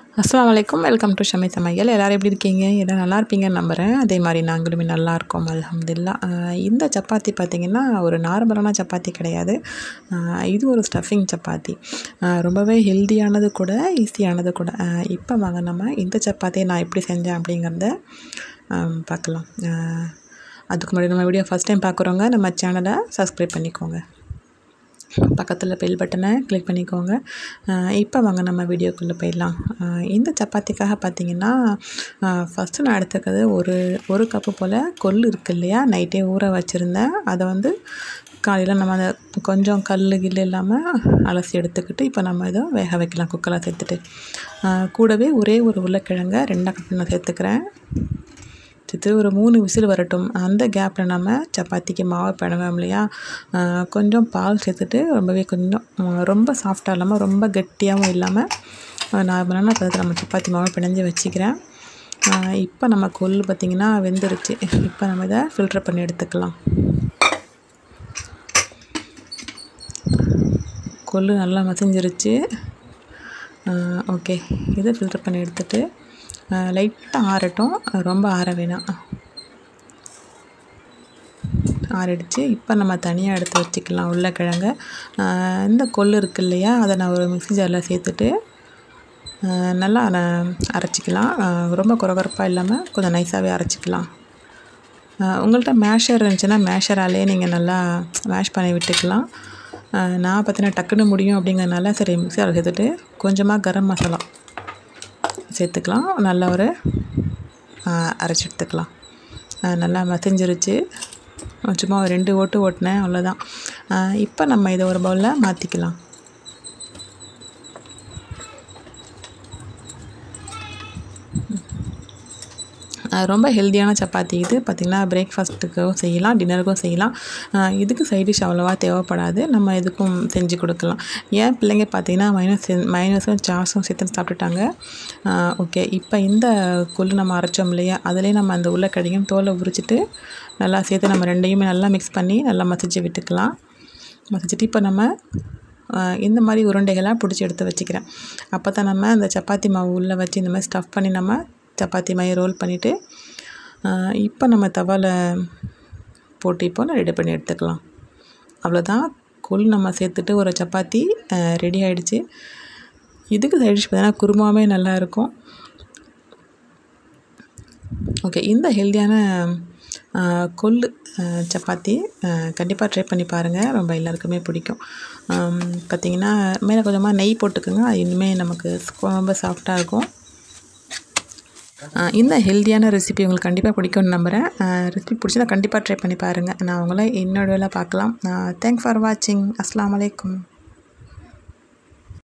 அஸ்ஸலாமு அலைக்கும் welcome to Shami சமையல் எல்லோரும் எப்படி இருக்கீங்க எல்லாம் நல்லா இருப்பீங்கன்னு நம்புகிறேன் அதே மாதிரி நாங்களுமே நல்லா இருக்கோம் அல்ஹம்துலில்லா அஹ் இந்த சப்பாத்தி பார்த்திங்கன்னா ஒரு நார்மலான சப்பாத்தி கிடையாது அஹ் இது ஒரு ஸ்டஃபிங் சப்பாத்தி அஹ் ரொம்பவே ஹெல்தியானது கூட ஈஸியானது கூட அஹ் இப்போ வாங்க நம்ம இந்த சப்பாத்தியை நான் எப்படி செஞ்சேன் அப்படிங்கிறத அஹ் பார்க்கலாம் அஹ் அதுக்கு முன்னாடி நம்ம வீடியோ ஃபஸ்ட் டைம் பார்க்குறவங்க நம்ம சேனலை சப்ஸ்கிரைப் பண்ணிக்கோங்க பக்கத்தில் பெல் பட்டனை கிளிக் பண்ணிக்கோங்க இப்போ வாங்க நம்ம வீடியோக்குள்ளே போயிடலாம் அஹ் இந்த சப்பாத்திக்காக பார்த்தீங்கன்னா ஃபஸ்ட்டு நான் எடுத்துக்கிறது ஒரு ஒரு கப்பு போல் கொள்ளு இருக்கு இல்லையா நைட்டே ஊற வச்சுருந்தேன் அதை வந்து காலையில் நம்ம அதை கொஞ்சம் கல் கில் இல்லாமல் அலசி எடுத்துக்கிட்டு இப்போ நம்ம இதை வேக வைக்கலாம் குக்கரில் சேர்த்துட்டு அஹ் கூடவே ஒரே ஒரு உருளைக்கிழங்க ரெண்டாக கப் நான் சேர்த்துக்கிறேன் சேர்த்து ஒரு மூணு விசில் வரட்டும் அந்த கேப்பில் நம்ம சப்பாத்திக்கு மாவு பிணவோம் இல்லையா ஆஹ் கொஞ்சம் பால் சேர்த்துட்டு ரொம்பவே கொஞ்சம் ஆஹ் ரொம்ப சாஃப்டாக இல்லாமல் ரொம்ப கெட்டியாகவும் இல்லாமல் நார்மலான பதத்தில் நம்ம சப்பாத்தி மாவு பிணைஞ்சு வச்சுக்கிறேன் ஆஹ் இப்போ நம்ம கொள்ளு பார்த்திங்கன்னா வெந்துருச்சு இப்போ நம்ம இதை ஃபில்டர் பண்ணி எடுத்துக்கலாம் கொள்ளு நல்லா மசிஞ்சிருச்சு ஓகே இதை ஃபில்டர் பண்ணி எடுத்துட்டு லைட்டாக ஆறட்டும் ரொம்ப ஆற வேணாம் ஆறிடுச்சு இப்போ நம்ம தனியாக எடுத்து வச்சுக்கலாம் உருளைக்கிழங்க ஆஹ் இந்த கொள்ளு இருக்கு இல்லையா அதை நான் ஒரு மிக்ஸி ஜாரில் சேர்த்துட்டு ஆஹ் நல்லா நான் அரைச்சிக்கலாம் ஆஹ் ரொம்ப குறகுறப்பாக இல்லாமல் கொஞ்சம் நைஸாகவே அரைச்சிக்கலாம் ஆஹ் உங்கள்கிட்ட மேஷர் இருந்துச்சுன்னா மேஷராலே நீங்கள் நல்லா மேஷ் பண்ணி விட்டுக்கலாம் ஆஹ் நான் பார்த்தீங்கன்னா டக்குன்னு முடியும் அப்படிங்கிறதுனால சரி மிக்ஸி ஜாரில் சேர்த்துட்டு கொஞ்சமாக கரம் மசாலா சேர்த்துக்கலாம் நல்லா ஒரு அரைச்சி எடுத்துக்கலாம் நல்லா மசிஞ்சிருச்சு சும்மா ஒரு ரெண்டு ஓட்டு ஓட்டினேன் அவ்வளோதான் இப்போ நம்ம இதை ஒரு பவுலில் மாற்றிக்கலாம் ரொம்ப ஹெல்த்தியான சப்பாத்தி இது பார்த்திங்கன்னா பிரேக்ஃபாஸ்ட்டுக்கும் செய்யலாம் டின்னருக்கும் செய்யலாம் இதுக்கு சைட் டிஷ் அவ்வளோவா தேவைப்படாது நம்ம இதுக்கும் செஞ்சு கொடுக்கலாம் ஏன் பிள்ளைங்க பார்த்திங்கன்னா மைனஸ் மைனஸும் சாஸும் சேர்த்து சாப்பிட்டுட்டாங்க ஓகே இப்போ இந்த கொள்ளு நம்ம அரைச்சோம் இல்லையா அதிலே நம்ம அந்த உருளைக்கிழங்கையும் தோலை உரிச்சிட்டு நல்லா சேர்த்து நம்ம ரெண்டையுமே நல்லா மிக்ஸ் பண்ணி நல்லா மசிச்சு விட்டுக்கலாம் மசிச்சுட்டு இப்போ நம்ம இந்த மாதிரி உருண்டைகளாக பிடிச்சி எடுத்து வச்சுக்கிறேன் அப்போ தான் நம்ம அந்த சப்பாத்தி மாவு உள்ளே வச்சு இந்த மாதிரி ஸ்டஃப் பண்ணி நம்ம சப்பாத்தி மாதிரி ரோல் பண்ணிவிட்டு இப்போ நம்ம தவாவில் போட்டு இப்போ ரெடி பண்ணி எடுத்துக்கலாம் அவ்வளோதான் கொள் நம்ம சேர்த்துட்டு ஒரு சப்பாத்தி ரெடி ஆகிடுச்சு இதுக்கு சைட் டிஷ் பார்த்தீங்கன்னா குருமாவே நல்லாயிருக்கும் ஓகே இந்த ஹெல்த்தியான கொள்ளு சப்பாத்தி கண்டிப்பாக ட்ரை பண்ணி பாருங்கள் ரொம்ப எல்லாருக்குமே பிடிக்கும் பார்த்திங்கன்னா மேலே கொஞ்சமாக நெய் போட்டுக்கோங்க அது இனிமேல் நமக்கு ரொம்ப சாஃப்டாக இருக்கும் இந்த ஹெல்த்தியான ரெசிபி உங்களுக்கு கண்டிப்பாக பிடிக்கும்னு நம்புகிறேன் ரெசிபி பிடிச்சா கண்டிப்பாக ட்ரை பண்ணி பாருங்கள் நான் உங்களை என்னோட வேலை பார்க்கலாம் தேங்க்ஸ் ஃபார் வாட்சிங் அஸ்லாம் வலைக்கம்